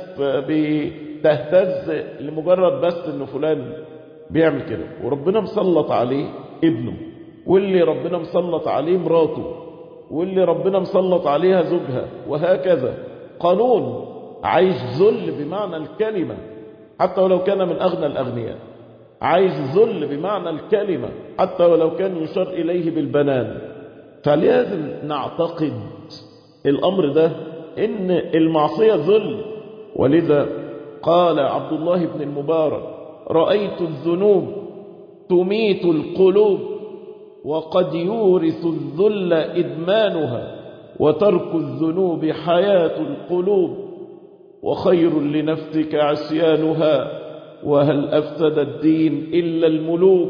بتهتز لمجرد بس إنه فلان بيعمل كده وربنا مسلط عليه ابنه واللي ربنا مسلط عليه مراته واللي ربنا مسلط عليها زوجها وهكذا قانون عايش ذل بمعنى الكلمة حتى ولو كان من أغنى الأغنياء عايز ذل بمعنى الكلمة حتى ولو كان يشار إليه بالبنان فلازم نعتقد الأمر ده إن المعصية ذل ولذا قال عبد الله بن المبارك رأيت الذنوب تميت القلوب وقد يورث الذل إدمانها وترك الذنوب حياة القلوب وخير لنفسك عصيانها وهل أفسد الدين إلا الملوك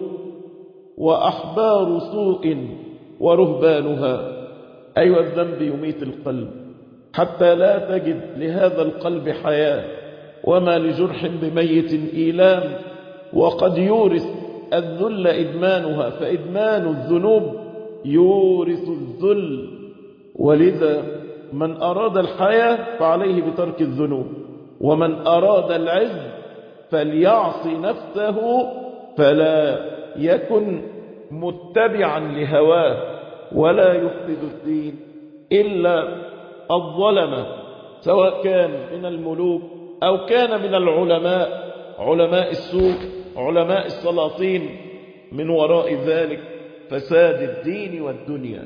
وأحبار سوء ورهبانها أيوة الذنب يميت القلب حتى لا تجد لهذا القلب حياة وما لجرح بميت إيلام وقد يورث الذل إدمانها فإدمان الذنوب يورث الذل ولذا من أراد الحياة فعليه بترك الذنوب ومن أراد العز فليعص نفسه فلا يكن متبعا لهواه ولا يفسد الدين إلا الظلمة سواء كان من الملوك أو كان من العلماء علماء السوء علماء السلاطين من وراء ذلك فساد الدين والدنيا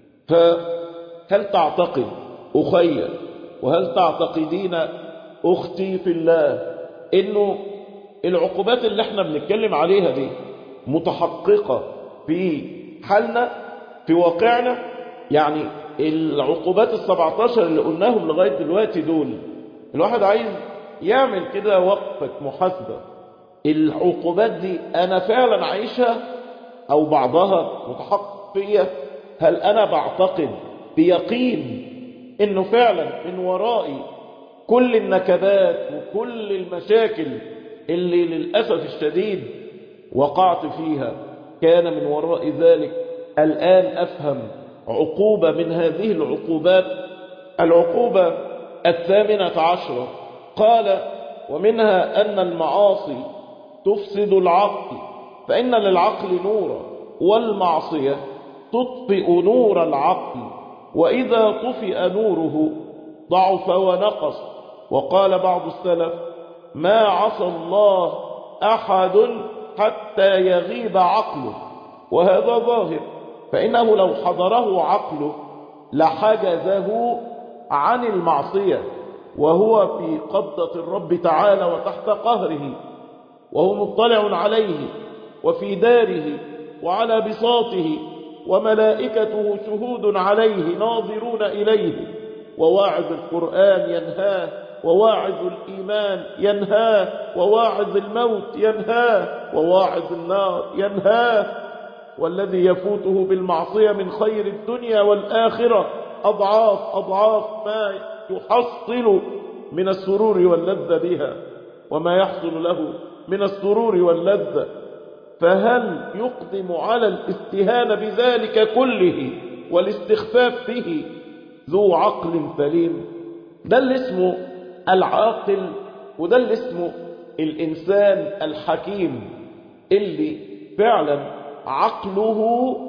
فهل تعتقد أخي وهل تعتقدين أختي في الله إنه العقوبات اللي احنا بنتكلم عليها دي متحققة في حالنا في واقعنا يعني العقوبات السبعتاشر اللي قلناهم لغاية دلوقتي دول الواحد عايز يعمل كده وقفة محاسبة العقوبات دي أنا فعلا عايشها أو بعضها متحقق فيا هل أنا بعتقد بيقين إنه فعلا من ورائي كل النكبات وكل المشاكل اللي للأسف الشديد وقعت فيها كان من وراء ذلك الآن أفهم عقوبة من هذه العقوبات العقوبة الثامنة عشرة قال ومنها أن المعاصي تفسد العقل فإن للعقل نورا والمعصية تطفئ نور العقل وإذا طفئ نوره ضعف ونقص وقال بعض السلف ما عصى الله أحد حتى يغيب عقله وهذا ظاهر فإنه لو حضره عقله لحجزه عن المعصية وهو في قبضة الرب تعالى وتحت قهره وهو مطلع عليه وفي داره وعلى بساطه وملائكته شهود عليه ناظرون إليه وواعظ القرآن ينهاه وواعظ الإيمان ينهاه وواعظ الموت ينهاه وواعظ النار ينهاه والذي يفوته بالمعصية من خير الدنيا والآخرة أضعاف أضعاف ما يحصل من السرور واللذة بها وما يحصل له من السرور واللذة فهل يقدم على الاستهان بذلك كله والاستخفاف به ذو عقل سليم ده اللي اسمه العاقل وده اللي اسمه الإنسان الحكيم اللي فعلا عقله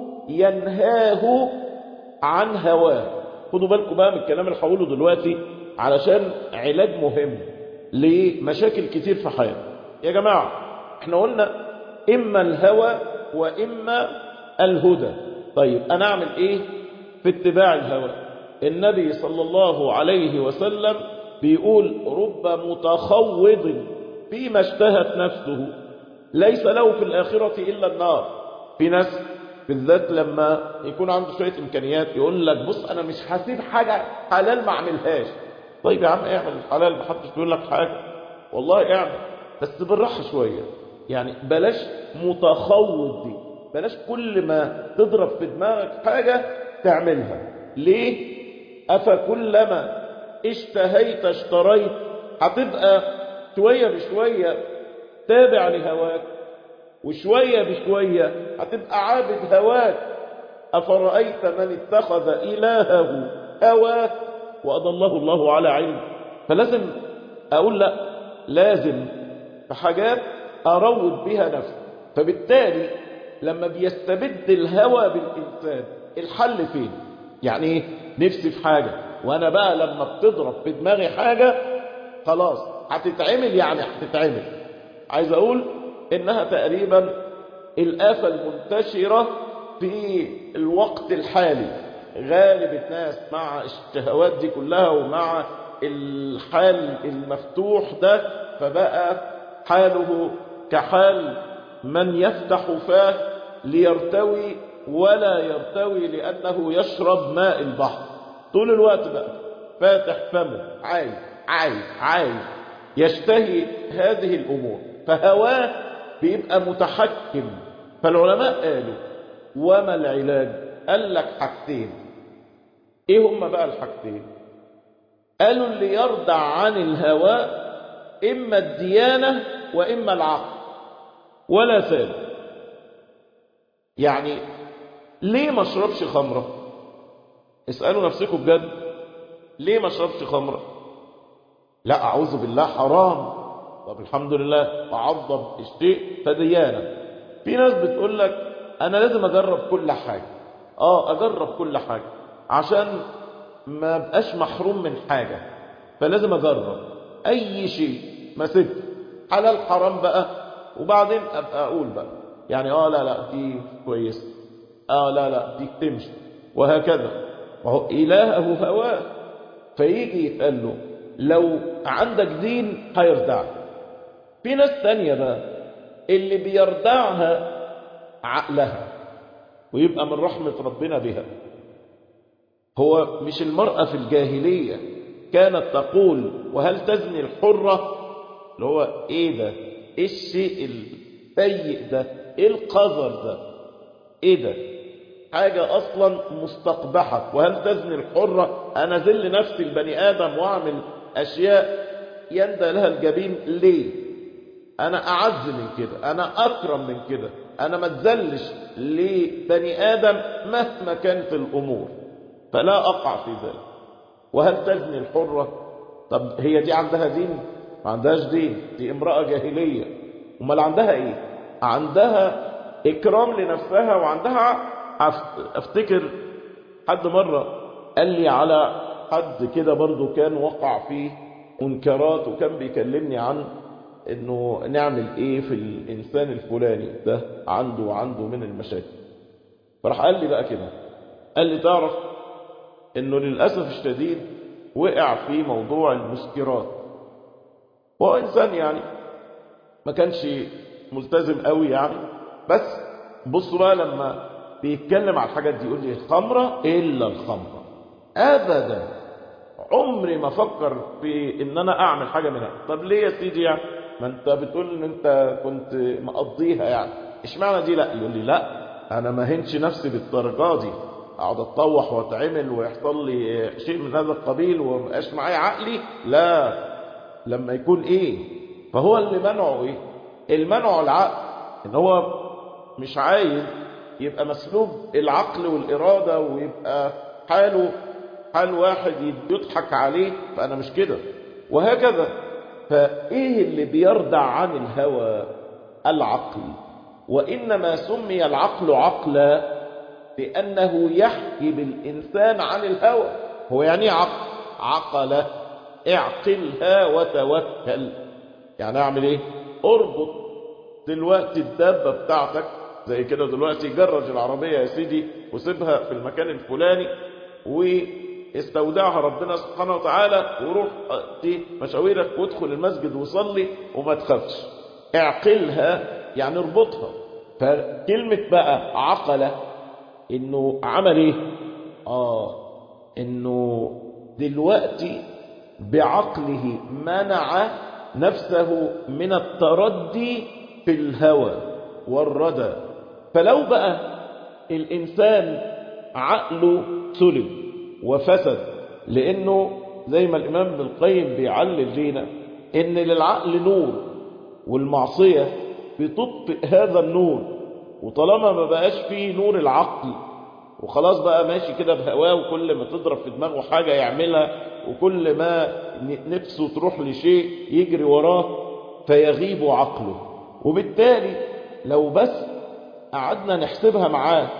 ينهاه عن هواه خدوا بالكم بقى من الكلام اللي هقوله دلوقتي علشان علاج مهم لمشاكل كتير في حياتنا يا جماعة احنا قلنا إما الهوى وإما الهدى طيب أنا أعمل إيه في اتباع الهوى النبي صلى الله عليه وسلم بيقول رب متخوض فيما اشتهت نفسه ليس له في الآخرة إلا النار في ناس بالذات لما يكون عنده شوية إمكانيات يقول لك بص أنا مش هسيب حاجة حلال ما أعملهاش طيب يا عم اعمل الحلال ما حدش بيقول لك حاجة والله اعمل بس بالراحة شوية يعني بلاش متخوض دي بلاش كل ما تضرب في دماغك حاجة تعملها ليه أفكلما اشتهيت اشتريت هتبقى شوية بشوية تابع لهواك وشوية بشوية هتبقى عابد هواك أفرأيت من اتخذ إلهه هواه وأضله الله على علم فلازم أقول لا لازم في حاجات أروض بها نفسي فبالتالي لما بيستبد الهوى بالإنسان الحل فين يعني ايه نفسي في حاجة وأنا بقى لما بتضرب في دماغي حاجة خلاص هتتعمل يعني هتتعمل عايز أقول إنها تقريبا الآفة المنتشرة في الوقت الحالي غالب الناس مع الشهوات دي كلها ومع الحال المفتوح ده فبقى حاله كحال من يفتح فاه ليرتوي ولا يرتوي لأنه يشرب ماء البحر طول الوقت بقى فاتح فمه عايز عايز عايز يشتهي هذه الأمور فهواه بيبقى متحكم فالعلماء قالوا وما العلاج قال لك حاجتين ايه هم بقى الحاجتين قالوا اللي يرضع عن الهواء اما الديانة واما العقل ولا ثالث يعني ليه ما اشربش خمرة اسألوا نفسكم بجد ليه ما اشربش خمرة لا اعوذ بالله حرام طب الحمد لله اعظم الشيء فديانة في ناس بتقول لك انا لازم اجرب كل حاجة اه اجرب كل حاجة عشان ما بقاش محروم من حاجة فلازم اجرب اي شيء ما سبت حلال حرام بقى وبعدين ابقى اقول بقى يعني اه لا لا دي كويس اه لا لا دي تمشي وهكذا وهو الهه هواه فيجي يتقال له لو عندك دين هيردعك في ناس تانية بقى اللي بيردعها عقلها ويبقى من رحمة ربنا بها هو مش المرأة في الجاهلية كانت تقول وهل تزني الحرة اللي هو ايه ده ايه الشيء السيء ده ايه القذر ده ايه ده حاجة اصلا مستقبحة وهل تزني الحرة انا ذل نفسي البني ادم واعمل اشياء يندى لها الجبين ليه انا اعز من كده انا اكرم من كده انا ما اتذلش لبني ادم مهما كانت الامور فلا اقع في ذلك وهل تزني الحرة طب هي دي عندها دين ما عندهاش دين دي امرأة جاهلية امال عندها ايه عندها اكرام لنفسها وعندها افتكر حد مرة قال لي على حد كده برضو كان وقع فيه منكرات وكان بيكلمني عن انه نعمل ايه في الانسان الفلاني ده عنده وعنده من المشاكل فراح قال لي بقى كده قال لي تعرف انه للأسف الشديد وقع في موضوع المسكرات هو انسان يعني ما كانش ملتزم قوي يعني بس بصوا بقى لما بيتكلم على الحاجات دي يقول لي الخمرة إلا الخمرة أبدا عمري ما افكر في ان انا اعمل حاجه منها طب ليه يا سيدي يعني ما انت بتقول ان انت كنت مقضيها يعني اشمعنى دي لا يقول لي لا انا ما هنش نفسي بالدرجه دي اقعد اتطوح واتعمل ويحصل لي شيء من هذا القبيل ومبقاش معايا عقلي لا لما يكون ايه فهو اللي منعه ايه المنع العقل ان هو مش عايز يبقى مسلوب العقل والإرادة ويبقى حاله حال واحد يضحك عليه فأنا مش كده وهكذا فإيه اللي بيردع عن الهوى العقل وإنما سمي العقل عقلا لأنه يحجب الإنسان عن الهوى هو يعني عقل عقل اعقلها وتوكل يعني اعمل ايه اربط دلوقتي الدابة بتاعتك زي كده دلوقتي جرج العربية يا سيدي وسيبها في المكان الفلاني واستودعها ربنا سبحانه وتعالى وروح مشاويرك وادخل المسجد وصلي وما تخافش اعقلها يعني اربطها فكلمة بقى عقلة انه عمل ايه اه انه دلوقتي بعقله منع نفسه من التردي في الهوى والردى فلو بقى الإنسان عقله سلب وفسد لأنه زي ما الإمام ابن القيم بيعلل لينا إن للعقل نور والمعصية بتطفئ هذا النور وطالما ما بقاش فيه نور العقل وخلاص بقى ماشي كده بهواه وكل ما تضرب في دماغه حاجة يعملها وكل ما نفسه تروح لشيء يجري وراه فيغيب عقله وبالتالي لو بس قعدنا نحسبها معاه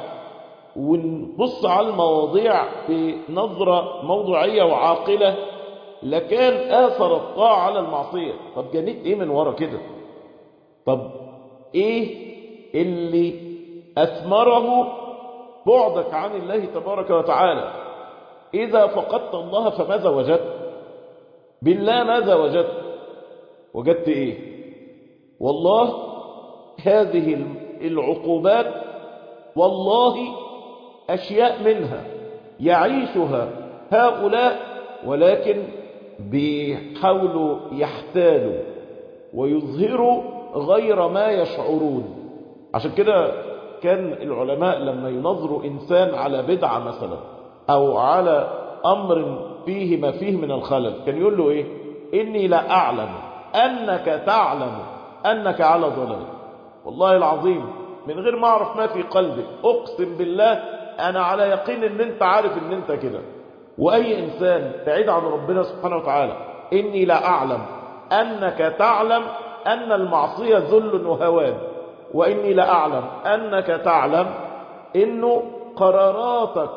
ونبص على المواضيع بنظرة موضوعية وعاقلة لكان آثر الطاعة على المعصية طب جنيت ايه من ورا كده طب ايه اللي أثمره بعدك عن الله تبارك وتعالى إذا فقدت الله فماذا وجدت بالله ماذا وجدت وجدت إيه والله هذه العقوبات والله أشياء منها يعيشها هؤلاء ولكن بيحاولوا يحتالوا ويظهروا غير ما يشعرون عشان كده كان العلماء لما ينظروا إنسان على بدعة مثلا أو على أمر فيه ما فيه من الخلل كان يقول له إيه إني لا أعلم أنك تعلم أنك على ضلال والله العظيم من غير ما أعرف ما في قلبك أقسم بالله أنا على يقين أن أنت عارف أن أنت كده وأي إنسان بعيد عن ربنا سبحانه وتعالى إني لا أعلم أنك تعلم أن المعصية ذل وهوان وإني لا أعلم أنك تعلم أنه قراراتك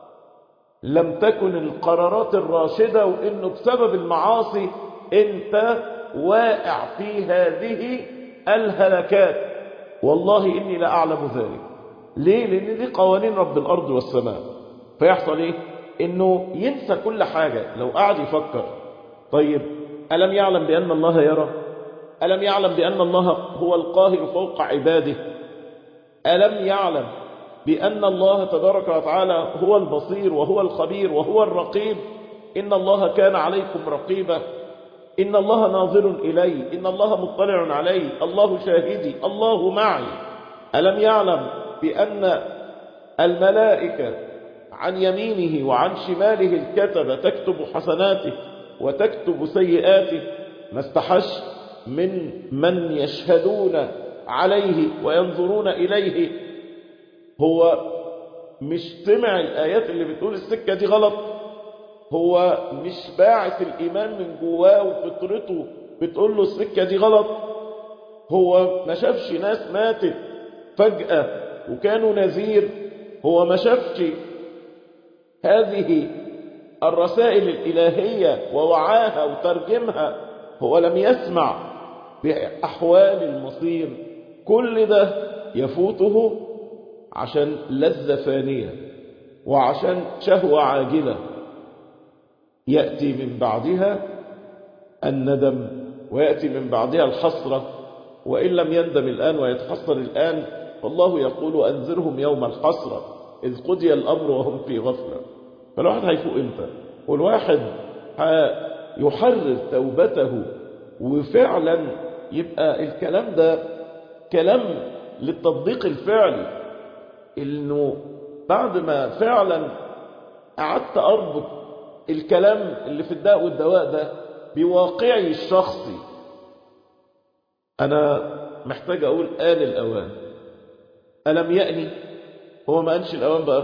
لم تكن القرارات الراشدة وأنه بسبب المعاصي أنت واقع في هذه الهلكات والله إني لا أعلم ذلك ليه؟ لأن دي قوانين رب الأرض والسماء فيحصل إيه؟ إنه ينسى كل حاجة لو قعد يفكر طيب ألم يعلم بأن الله يرى؟ ألم يعلم بأن الله هو القاهر فوق عباده؟ ألم يعلم بأن الله تبارك وتعالى هو البصير وهو الخبير وهو الرقيب إن الله كان عليكم رقيبا إن الله ناظر إلي إن الله مطلع علي الله شاهدي الله معي ألم يعلم بأن الملائكة عن يمينه وعن شماله الكتبة تكتب حسناته وتكتب سيئاته ما استحش من من يشهدون عليه وينظرون إليه هو مش سمع الآيات اللي بتقول السكة دي غلط هو مش باعث الإيمان من جواه وفطرته بتقول له السكة دي غلط هو ما شافش ناس ماتت فجأة وكانوا نذير هو ما شافش هذه الرسائل الإلهية ووعاها وترجمها هو لم يسمع بأحوال المصير كل ده يفوته عشان لذة فانية وعشان شهوة عاجلة يأتي من بعدها الندم ويأتي من بعدها الحسرة وإن لم يندم الآن ويتحسر الآن فالله يقول أنذرهم يوم الحسرة إذ قضي الأمر وهم في غفلة فالواحد هيفوق إمتى والواحد يحرر توبته وفعلا يبقى الكلام ده كلام للتطبيق الفعلي انه بعد ما فعلا قعدت اربط الكلام اللي في الداء والدواء ده بواقعي الشخصي انا محتاج اقول آل الاوان الم يأني هو ما انش الاوان بقى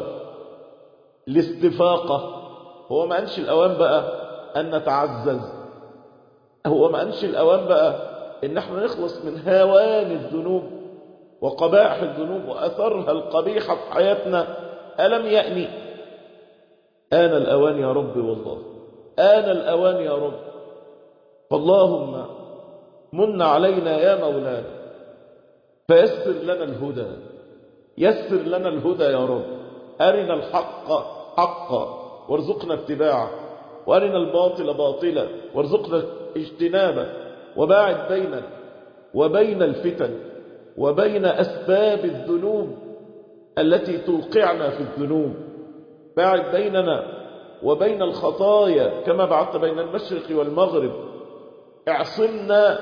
الاستفاقة هو ما انش الاوان بقى ان نتعزز هو ما انش الاوان بقى ان احنا نخلص من هوان الذنوب وقبائح الذنوب وأثرها القبيحة في حياتنا ألم يأني آن الأوان يا رب والله آن الأوان يا رب فاللهم من علينا يا مولانا فيسر لنا الهدى يسر لنا الهدى يا رب أرنا الحق حقا وارزقنا اتباعه وأرنا الباطل باطلا وارزقنا اجتنابه وباعد بيننا وبين الفتن وبين أسباب الذنوب التي توقعنا في الذنوب باعد بيننا وبين الخطايا كما بعدت بين المشرق والمغرب اعصمنا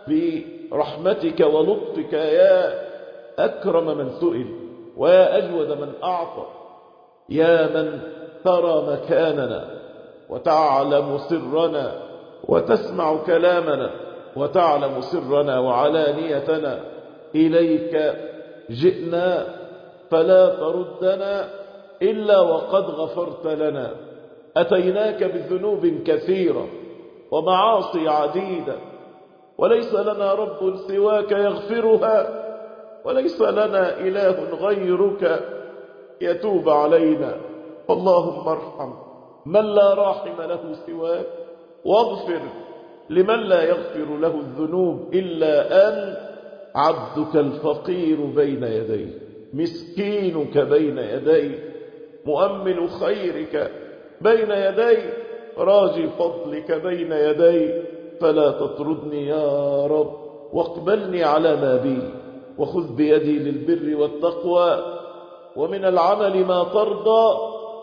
برحمتك ولطفك يا أكرم من سئل ويا أجود من أعطى يا من ترى مكاننا وتعلم سرنا وتسمع كلامنا وتعلم سرنا وعلانيتنا إليك جئنا فلا تردنا إلا وقد غفرت لنا أتيناك بذنوب كثيرة ومعاصي عديدة وليس لنا رب سواك يغفرها وليس لنا إله غيرك يتوب علينا اللهم ارحم من لا راحم له سواك واغفر لمن لا يغفر له الذنوب إلا أن عبدك الفقير بين يديه مسكينك بين يديه مؤمل خيرك بين يدي راجي فضلك بين يدي فلا تطردني يا رب واقبلني على ما بي وخذ بيدي للبر والتقوى ومن العمل ما ترضى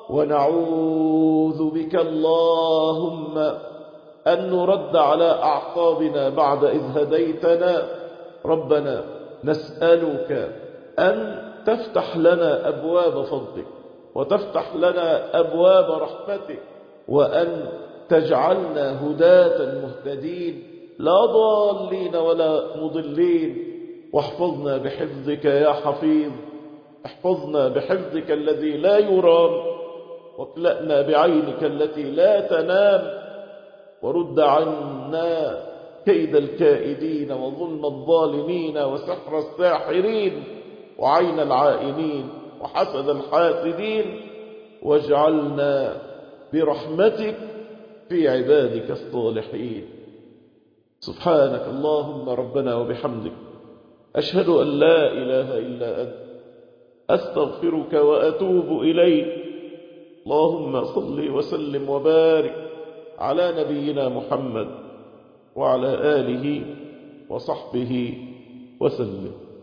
ونعوذ بك اللهم أن نرد على أعقابنا بعد إذ هديتنا ربنا نسألك أن تفتح لنا أبواب فضلك وتفتح لنا أبواب رحمتك وأن تجعلنا هداة مهتدين لا ضالين ولا مضلين واحفظنا بحفظك يا حفيظ احفظنا بحفظك الذي لا يرام واكلأنا بعينك التي لا تنام ورد عنا كيد الكائدين وظلم الظالمين وسحر الساحرين وعين العائنين وحسد الحاسدين واجعلنا برحمتك في عبادك الصالحين سبحانك اللهم ربنا وبحمدك أشهد أن لا إله إلا أنت أستغفرك وأتوب إليك اللهم صل وسلم وبارك على نبينا محمد وعلى آله وصحبه وسلم